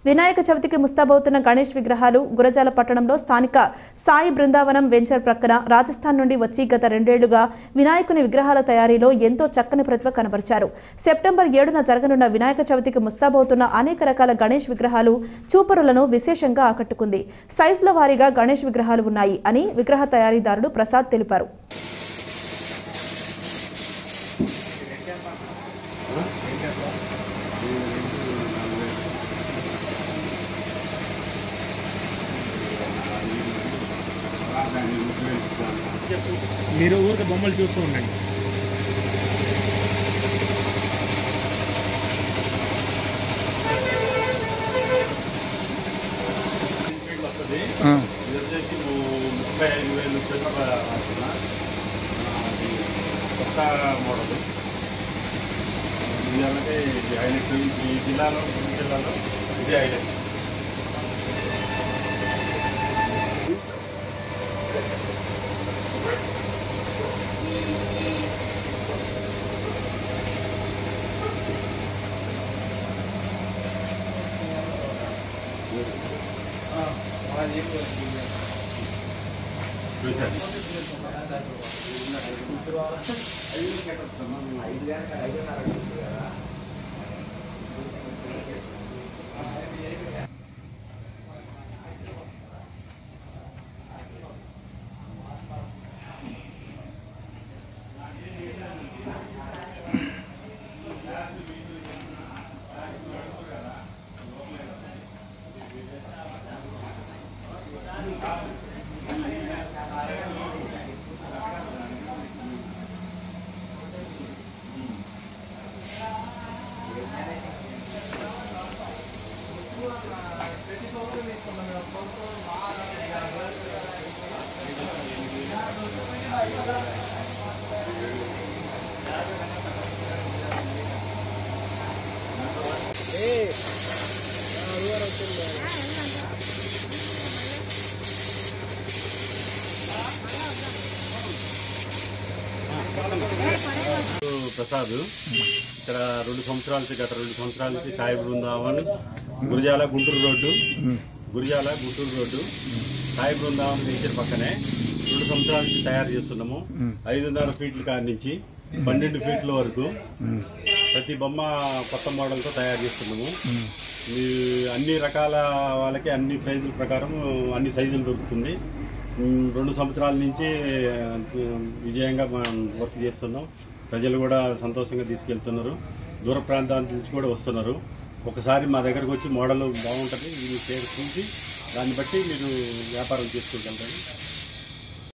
వినాయక చవితికి ముస్తాబవుతున్న గణేష్ విగ్రహాలు గురజాల పట్టణంలో స్థానిక సాయి బృందావనం వెంచర్ ప్రక్కన రాజస్థాన్ నుండి వచ్చి గత రెండేళ్లుగా వినాయకుని విగ్రహాల తయారీలో ఎంతో చక్కని ప్రతిభ కనబరిచారు సెప్టెంబర్ ఏడున జరగనున్న వినాయక చవితికి ముస్తాబవుతున్న అనేక రకాల గణేష్ విగ్రహాలు చూపరులను విశేషంగా ఆకట్టుకుంది సైజుల వారీగా గణేష్ విగ్రహాలు ఉన్నాయి అని విగ్రహ తయారీదారుడు ప్రసాద్ తెలిపారు మీరు ఊరికి బొమ్మలు చూస్తూ ఉండండి వస్తుంది ఇది వచ్చేసి ము- ముప్పై ఐదు వేలు చిల్లర రాస్తున్నా అది కొత్త మోడల్ ఇది అలాగే ఇది హైలైట్ ఈ జిల్లాలో ఈ జిల్లాలో ఇది హైలైట్ చూశాను ప్రసాద్ ఇక్కడ రెండు సంవత్సరాల నుంచి గత రెండు సంవత్సరాల నుంచి Sai Brindavan Gurijala Guntur road Gurijala Guntur road Sai Brindavan nature పక్కనే రెండు సంవత్సరాల నుంచి తయారు చేస్తున్నాము ఐదున్నర ఫీట్ల కాడి నుంచి పన్నెండు ఫీట్ల వరకు ప్రతి బొమ్మ కొత్త మోడల్తో తయారు చేస్తున్నాము ఈ అన్ని రకాల వాళ్ళకి అన్ని ప్రైజుల ప్రకారం అన్ని సైజులు దొరుకుతుంది ఉమ్, రెండు సంవత్సరాల నుంచి ఉమ్, విజయంగా మనం వర్క్ చేస్తున్నాం ప్రజలు కూడా సంతోషంగా తీసుకెళ్తున్నారు దూర ప్రాంతాల నుంచి కూడా వస్తున్నారు ఒకసారి మా దగ్గరకు వచ్చి మోడల్ బాగుంటుంది మీరు షేర్ చూసి దాన్ని బట్టి మీరు వ్యాపారం చేసుకోగలరు